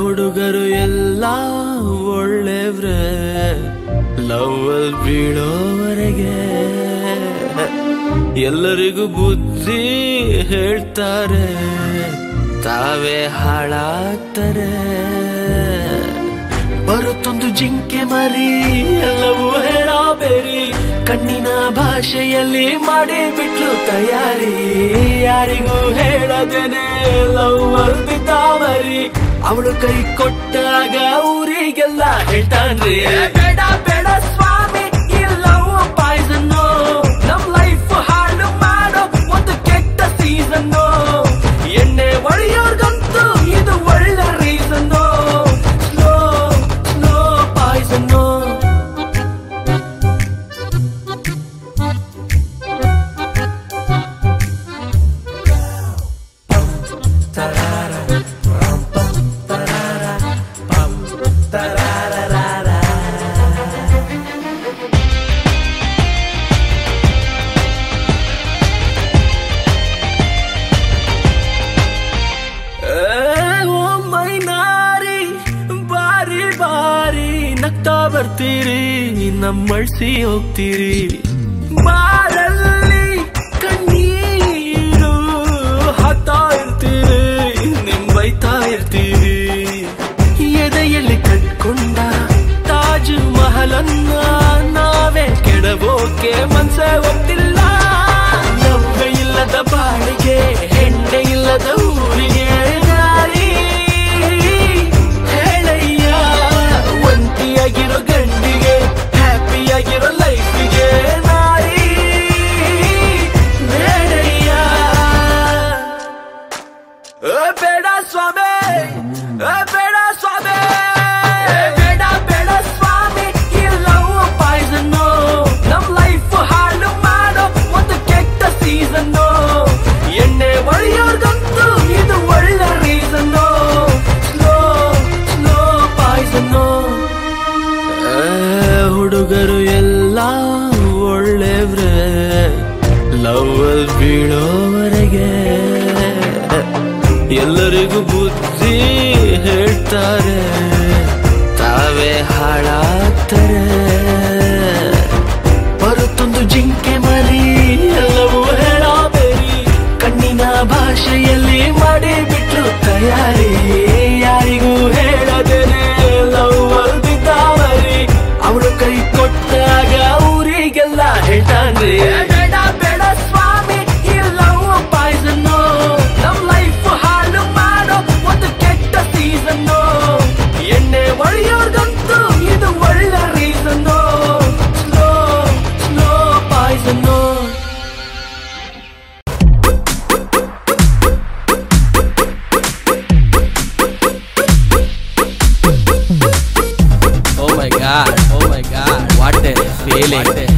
ಹುಡುಗರು ಎಲ್ಲ ಒಳ್ಳೆವ್ರೆ ಲವ್ ಅಲ್ಲಿ ಬೀಳೋವರೆಗೆ ಎಲ್ಲರಿಗೂ ಬುದ್ಧಿ ಹೇಳ್ತಾರೆ ತಾವೇ ಹಾಳಾಗ್ತಾರೆ ಬರುತ್ತೊಂದು ಜಿಂಕೆ ಮರಿ ಎಲ್ಲವೂ ಹೇಳಬೇರಿ ಕಣ್ಣಿನ ಭಾಷೆಯಲ್ಲಿ ಮಾಡಿ ಬಿಟ್ಲು ತಯಾರಿ ಯಾರಿಗೂ ಹೇಳದೇನೆ ಲವ್ ಅರ್ಪಿತ ಮರಿ ಅವಳು ಕೈ ಕೊಟ್ಟಾಗ ಊರಿಗೆಲ್ಲ ಹೇಳ್ತಾನ್ರಿ ಬೇಡ ಬೇಡ ಸ್ವಾಮಿ ಈ ಲವ್ ಪಾಯ್ಸನ್ನು ನಮ್ ಲೈಫ್ ಹಾಳು ಮಾಡೋ ಒಂದು ಕೆಟ್ಟ ಸೀಸನ್ನು ಎಣ್ಣೆ ಒಡೆಯೋರ್ಗಂತೂ ಇದು ಒಳ್ಳೆ ರೀಸನ್ನು ಸ್ಲೋ ಸ್ಲೋ ಪಾಯ್ಸನ್ನು ಓ ಮೈನಾರಿ ಬಾರಿ ಬಾರಿ ನಗ್ತಾ ಬರ್ತೀರಿ ನಮ್ಮಳ್ಸಿ ಹೋಗ್ತೀರಿ ಬಾರಲ್ಲಿ ಕಣ್ಣೀರು ಹಾಕ್ತಾ ಇರ್ತೀರಿ ನಿಮ್ ಬೈತಾ ಇರ್ತೀರಿ ಎದೆಯಲ್ಲಿ ಕಟ್ಕೊಂಡ ತಾಜ್ ಮಹಲನ್ನ ನಾವೇ ಕೆಡಬೋಕೆ ಮನ್ಸೆ ಒಪ್ತಿಲ್ಲ ನವ್ವೆ ಇಲ್ಲದ ಬಾಳಿಗೆ ಹೆಣ್ಣೆ ಇಲ್ಲದ ಊರಿಗೆ ದಾರಿ ಹೇಳಯ್ಯ ಒಂಟಿಯಾಗಿರೋ ಗಂಡಿಗೆ ಹ್ಯಾಪಿಯಾಗಿರೋ ಲೈಫಿಗೆ ನಾರಿ ಬೇಡಯ್ಯ ಏ ಬೇಡ ಸ್ವಾಮಿ ಏ ಬೇಡ ಸ್ವಾಮಿ ಏ ಬೇಡ ಬೇಡ ಸ್ವಾಮಿ ಈ ಲವ್ ಪಾಯ್ಸನ್ನು ನಮ್ ಲೈಫ್ ಹಾಳು ಮಾಡೋ ಒಂದು ಕೆಟ್ಟ ಸೀಸನ್ನು ಎಣ್ಣೆ ಒಡೆಯೋರ್ಗಂತೂ ಇದು ಒಳ್ಳೆ ರೀಸನ್ನು ಸ್ಲೋ ಸ್ಲೋ ಪಾಯ್ಸನ್ನು ಹುಡುಗರು ಎಲ್ಲ ಒಳ್ಳೆವ್ರೆ ಲವ್ ಅಲ್ಲಿ ಬೀಳೋವರೆಗೆ ಎಲ್ಲರಿಗೂ ಬುದ್ಧಿ ಹೇಳ್ತಾರೆ ತಾವೇ ಹಾಳಾಗ್ತಾರೆ ಬರುತ್ತೊಂದು ಜಿಂಕೆ ಮರಿ ಎಲ್ಲವೂ ಹೇಳಬೇರಿ ಕಣ್ಣಿನ ಭಾಷೆಯಲ್ಲಿ ಮಾಡಿ ಬಿಟ್ರು ತಯಾರಿ ಯಾರಿಗೂ ಹೇಳದೇನೆ ಲವ್ ಮರಿ ಅವಳು ಕೈ ಕೊಟ್ಟಾಗ ಊರಿಗೆಲ್ಲ ಹೇಳ್ತಾನ್ರಿ ಬೇಡ ಬೇಡ ಸ್ವಾಮಿ ಈ ಲವ್ ಪಾಯ್ಸನ್ನು ನಮ್ ಲೈಫ್ ಹಾಳು ಮಾಡೋ ಒಂದು ಕೆಟ್ಟ ಸೀಸನ್ನು ಎಣ್ಣೆ ಒಡೆಯೋರ್ಗಂತೂ ಇದು ಒಳ್ಳೆ reason slow slow poison Oh my god, oh my god, what a feeling.